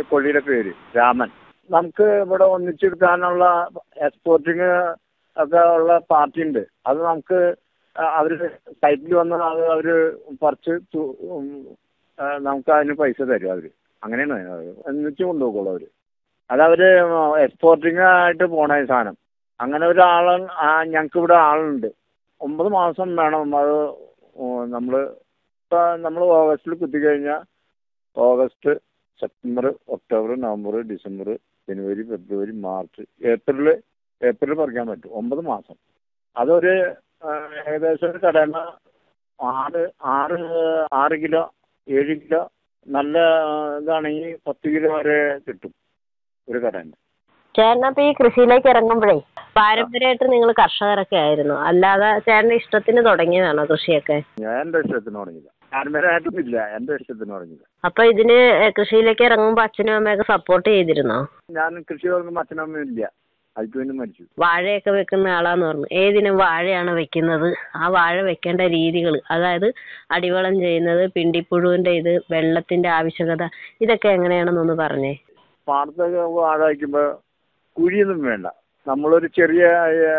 കൊള്ളിയുടെ പേര് രാമൻ നമുക്ക് ഇവിടെ ഒന്നിച്ചെടുക്കാനുള്ള എക്സ്പോർട്ടിങ് ഒക്കെ ഉള്ള പാർട്ടി ഉണ്ട് അത് നമുക്ക് അവർ സൈറ്റിൽ വന്ന് അത് അവർ പറിച്ച് തു- ഉം, ആ, നമുക്ക് അതിന് പൈസ തരും അവർ അങ്ങനെയാണ് അത്. ഒന്നിച്ച് കൊണ്ടുപോകുള്ളൂ അവർ അതവർ എക്സ്പോർട്ടിങ് ആയിട്ട് പോണ ഈ സാധനം അങ്ങനെ ഒരാൾ ഞങ്ങൾക്ക് ഇവിടെ ആളുണ്ട് ഒമ്പത് മാസം വേണം അത് നമ്മൾ ഇപ്പം നമ്മൾ ഓഗസ്റ്റിൽ കുത്തിക്കഴിഞ്ഞാൽ August September October November December ജനുവരി ഫെബ്രുവരി മാർച്ച് ഏപ്രിൽ ഏപ്രിൽ പറിക്കാൻ പറ്റും ഒമ്പത് മാസം അതൊരു ആ, ഏകദേശം ഒരു കടമ ആറ് ആറ് ആറ് കിലോ ഏഴ് കിലോ നല്ല ആ, ഇതാണെങ്കിൽ പത്ത് കിലോ വരെ കിട്ടും ഒരു കടമ ചേട്ടൻ അപ്പൊ ഈ കൃഷിയിലേക്ക് ഇറങ്ങുമ്പോഴേ പാരമ്പര്യമായിട്ട് നിങ്ങൾ കർഷകരൊക്കെ ആയിരുന്നു അല്ലാതെ ചേട്ടന്റെ ഇഷ്ടത്തിന് തുടങ്ങിയതാണോ കൃഷിയൊക്കെ ഞാൻ എൻ്റെ ഇഷ്ടത്തിന് തുടങ്ങിയില്ല പാരമ്പര്യമായിട്ടൊന്നുമില്ല എൻ്റെ ഇഷ്ടത്തിന് തുടങ്ങിയില്ല അപ്പൊ ഇതിന് കൃഷിയിലേക്ക് ഇറങ്ങുമ്പോ അച്ഛനും അമ്മയൊക്കെ സപ്പോർട്ട് ചെയ്തിരുന്നോ ഞാൻ കൃഷി തുടങ്ങുമ്പോൾ അച്ഛനമ്മയും ഇല്ല അതിക്ക് വേണ്ടി മരിച്ചു വാഴയൊക്കെ വെക്കുന്ന ആളാന്ന് പറഞ്ഞു ഏതിനും വാഴയാണ് വെക്കുന്നത് ആ വാഴ വെക്കേണ്ട രീതികൾ അതായത് അടിവളം ചെയ്യുന്നത് പിണ്ടിപ്പുഴുവിന്റെ ഇത് വെള്ളത്തിന്റെ ആവശ്യകത ഇതൊക്കെ എങ്ങനെയാണെന്നൊന്ന് പറഞ്ഞേ പാടത്തൊക്കെ വാഴ വയ്ക്കുമ്പോൾ കുഴിയൊന്നും വേണ്ട നമ്മളൊരു ചെറിയ ഏ,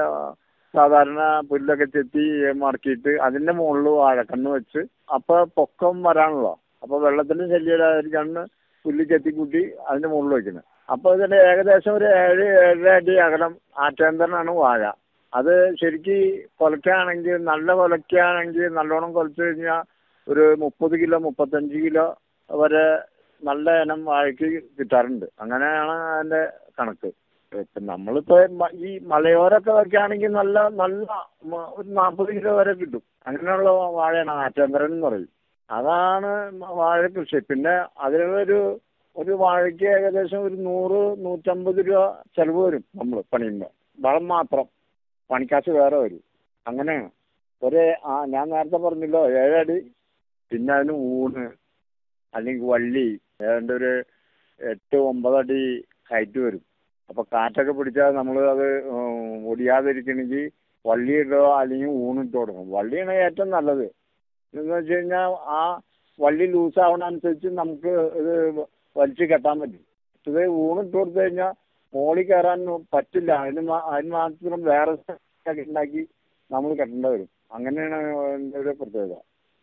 സാധാരണ പുല്ലൊക്കെ ചെത്തി മടക്കിയിട്ട് അതിന്റെ മുകളിൽ വാഴക്കണ്ണ് വെച്ച് അപ്പൊ പൊക്കം വരാണല്ലോ അപ്പൊ വെള്ളത്തിന് ശല്യമില്ലാതിരിക്കാണ് പുല്ല് ചെത്തിക്കൂട്ടി അതിന്റെ മുകളിൽ വെക്കുന്നത് അപ്പൊ ഇതിന്റെ ഏകദേശം ഒരു ഏഴ് ഏഴര അടി അകലം ആറ്റേന്തരനാണ് വാഴ അത് ശരിക്ക് കൊലയ്ക്കാണെങ്കിൽ നല്ല കൊലയ്ക്കാണെങ്കിൽ നല്ലോണം കൊലച്ചു കഴിഞ്ഞാൽ ഒരു മുപ്പത് കിലോ മുപ്പത്തഞ്ച് കിലോ വരെ നല്ല ഇനം വാഴയ്ക്ക് കിട്ടാറുണ്ട് അങ്ങനെയാണ് അതിന്റെ കണക്ക് ഇപ്പം നമ്മളിപ്പോ മ- ഈ മലയോരൊക്കെ വയ്ക്കുകയാണെങ്കിൽ നല്ല നല്ല മ- ഒരു നാൽപ്പത് കിലോ വരെ കിട്ടും അങ്ങനെയുള്ള വാഴയാണ് ആറ്റന്തരൻ എന്ന് പറയും അതാണ് മ- വാഴ കൃഷി പിന്നെ അതിലൊരു ഒരു വാഴയ്ക്ക് ഏകദേശം ഒരു നൂറ് നൂറ്റമ്പത് രൂപ ചെലവ് വരും നമ്മൾ പണിയുമ്പോൾ വളം മാത്രം പണിക്കാശ് വേറെ വരും അങ്ങനെയാണ് ഒരു ആ ഞാൻ നേരത്തെ പറഞ്ഞല്ലോ ഏഴടി പിന്നെ അതിന് ഊണ് അല്ലെങ്കിൽ വള്ളി ഏതാണ്ട് ഒരു എട്ട് ഒമ്പതടി ഹൈറ്റ് വരും അപ്പൊ കാറ്റൊക്കെ പിടിച്ചാൽ നമ്മൾ അത് ഉം, ഒടിയാതിരിക്കണമെങ്കിൽ വള്ളി ഇടുക അല്ലെങ്കിൽ ഊണിട്ട് കൊടുക്കണം വള്ളിയാണ് ഏറ്റവും നല്ലത് എന്ന് വെച്ച് കഴിഞ്ഞാൽ ആ വള്ളി ലൂസ് ആവണ അനുസരിച്ച് നമുക്ക് ഇത് വലിച്ചു കെട്ടാൻ പറ്റും ഇത് ഊണിട്ട് കൊടുത്തു കഴിഞ്ഞാൽ മോളിൽ കയറാൻ പറ്റില്ല അതിന് മാ- അതിന് മാത്രം വേറെ ഒക്കെ ഉണ്ടാക്കി നമ്മൾ കെട്ടേണ്ടി വരും അങ്ങനെയാണ് അതിൻ്റെ ഒരു പ്രത്യേകത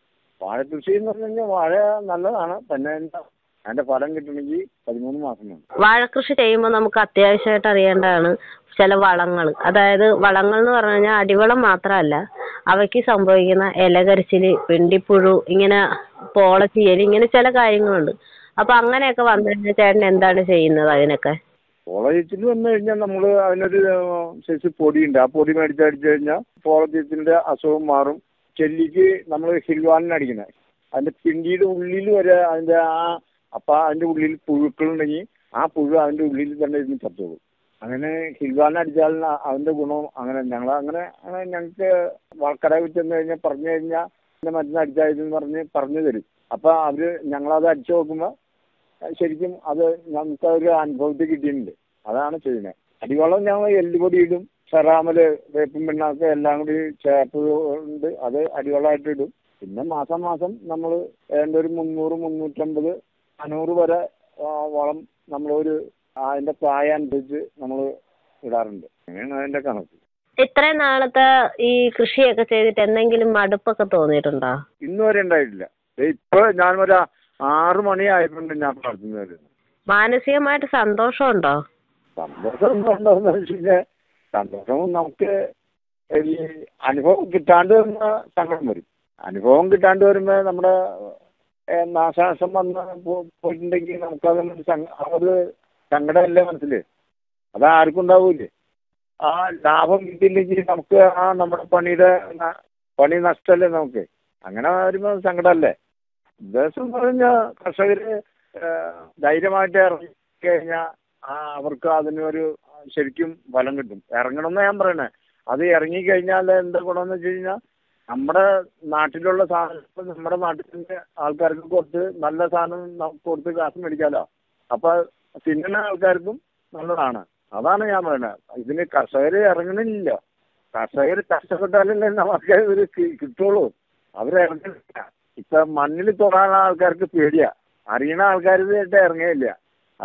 വാഴ കൃഷി എന്ന് പറഞ്ഞു കഴിഞ്ഞാൽ വാഴ നല്ലതാണ് പിന്നെ എന്താ അതിന്റെ ഫലം കിട്ടണമെങ്കിൽ പതിമൂന്ന് മാസം വേണം വാഴക്കൃഷി ചെയ്യുമ്പോൾ നമുക്ക് അത്യാവശ്യമായിട്ട് അറിയേണ്ടതാണ് ചില വളങ്ങൾ അതായത് വളങ്ങൾ എന്ന് പറഞ്ഞു കഴിഞ്ഞാൽ അടിവളം മാത്രമല്ല അവയ്ക്ക് സംഭവിക്കുന്ന ഇലകരിച്ചില് പിണ്ടിപ്പുഴു ഇങ്ങനെ പോളച്ചീയൽ ഇങ്ങനെ ചില കാര്യങ്ങളുണ്ട് അപ്പൊ അങ്ങനെയൊക്കെ വന്നു കഴിഞ്ഞാൽ ചേട്ടൻ എന്താണ് ചെയ്യുന്നത് അതിനൊക്കെ പോളചീച്ചിൽ വന്നു കഴിഞ്ഞാൽ നമ്മൾ അതിനൊരു സൈസ് പൊടിയുണ്ട് ആ പൊടി മേടിച്ചടിച്ചു കഴിഞ്ഞാൽ പോളചീച്ചിന്റെ അസുഖം മാറും ചെല്ലിക്ക് നമ്മൾ ഹിൽവാലിന് അടിക്കുന്നത് അതിന്റെ പിണ്ടിയുടെ ഉള്ളിൽ വരെ അതിന്റെ ആ അപ്പൊ അതിന്റെ ഉള്ളിൽ പുഴുക്കളുണ്ടെങ്കിൽ ആ പുഴു അതിന്റെ ഉള്ളിൽ തന്നെ ഇരുന്ന് ചത്തോളും അങ്ങനെ ഹിൽവാലിന് അടിച്ചാൽ അതിന്റെ ഗുണം അങ്ങനെ ഞങ്ങൾ അങ്ങനെ അങ്ങനെ ഞങ്ങൾക്ക് വളക്കടയിൽ ചെന്ന് കഴിഞ്ഞാൽ പറഞ്ഞു കഴിഞ്ഞാൽ ഇതിന്റെ മരുന്ന് അടിച്ചായിരുന്നു പറഞ്ഞ് പറഞ്ഞു തരും അപ്പൊ അവര് ഞങ്ങളത് അടിച്ചു നോക്കുമ്പോൾ ശരിക്കും അത് നമുക്ക് ഒരു അനുഭവത്തിൽ കിട്ടിയിട്ടുണ്ട് അതാണ് ചെയ്യുന്നത് അടിവളം ഞങ്ങൾ എല്ലുപൊടി ഇടും സെറാമല് വേപ്പും പിണ്ണാക്ക് എല്ലാം കൂടി ചേർത്ത് ഉണ്ട് അത് അടിവളമായിട്ട് ഇടും പിന്നെ മാസം മാസം നമ്മൾ ഏതാണ്ട് ഒരു മുന്നൂറ് മുന്നൂറ്റമ്പത് നാനൂറ് വരെ ആ, വളം നമ്മളൊരു അതിന്റെ പ്രായം അനുസരിച്ച് നമ്മൾ ഇടാറുണ്ട് അങ്ങനെയാണ് അതിന്റെ കണക്ക് ഇത്രയും നാളത്തെ ഈ കൃഷിയൊക്കെ ചെയ്തിട്ട് എന്തെങ്കിലും മടുപ്പൊക്കെ തോന്നിയിട്ടുണ്ടോ ഇന്ന് വരെ ഉണ്ടായിട്ടില്ല ദേ ഇപ്പൊ ഞാൻ ഒരു ആറ് മണി ആയിട്ടുണ്ട് ഞാൻ വളർത്തുന്നത് മാനസികമായിട്ട് സന്തോഷമുണ്ടോ സന്തോഷം ഉണ്ടോന്ന് വെച്ച് കഴിഞ്ഞാൽ സന്തോഷം നമുക്ക് ഈ അനുഭവം കിട്ടാണ്ട് വരുന്ന സങ്കടം വരും അനുഭവം കിട്ടാണ്ട് വരുമ്പോൾ നമ്മുടെ ഏഹ്, നാശനാശം വന്ന് പോ- പോയിട്ടുണ്ടെങ്കിൽ നമുക്കത് സങ്ക- അത് സങ്കടമല്ലേ മനസ്സിൽ അത് ആർക്കും ഉണ്ടാവൂലേ ആ ലാഭം കിട്ടിയില്ലെങ്കിൽ നമുക്ക് ആ നമ്മുടെ പണിയുടെ ന- പണി നഷ്ടമല്ലേ നമുക്ക് അങ്ങനെ വരുമ്പോൾ സങ്കടമല്ലേ ഉദ്ദേശം എന്ന് പറഞ്ഞാൽ കർഷകര് ഏഹ്, ധൈര്യമായിട്ട് ഇറങ്ങി കഴിഞ്ഞാൽ ആ അവർക്ക് അതിനൊരു ശരിക്കും ഫലം കിട്ടും ഇറങ്ങണം എന്ന് ഞാൻ പറയണേ അത് ഇറങ്ങിക്കഴിഞ്ഞാൽ എന്താ ഗുണമെന്ന് വെച്ച് കഴിഞ്ഞാൽ നമ്മുടെ നാട്ടിലുള്ള സാധനം നമ്മുടെ നാട്ടിലെ ആൾക്കാർക്ക് കൊടുത്ത് നല്ല സാധനം നമുക്ക് കൊടുത്ത് കാശ് മേടിക്കാലോ അപ്പൊ തിന്നുന്ന ആൾക്കാർക്കും നല്ലതാണ് അതാണ് ഞാൻ പറയുന്നത് ഇതിന് കർഷകര് ഇറങ്ങണില്ല കർഷകർ കഷ്ടപ്പെട്ടാലല്ലേ നമുക്ക് ഇത് കി- കിട്ടുള്ളൂ അവരിറങ്ങണില്ല ഇപ്പൊ മണ്ണിൽ തൊടാനുള്ള ആൾക്കാർക്ക് പേടിയാ അറിയണ ആൾക്കാർ ഇറങ്ങിയില്ല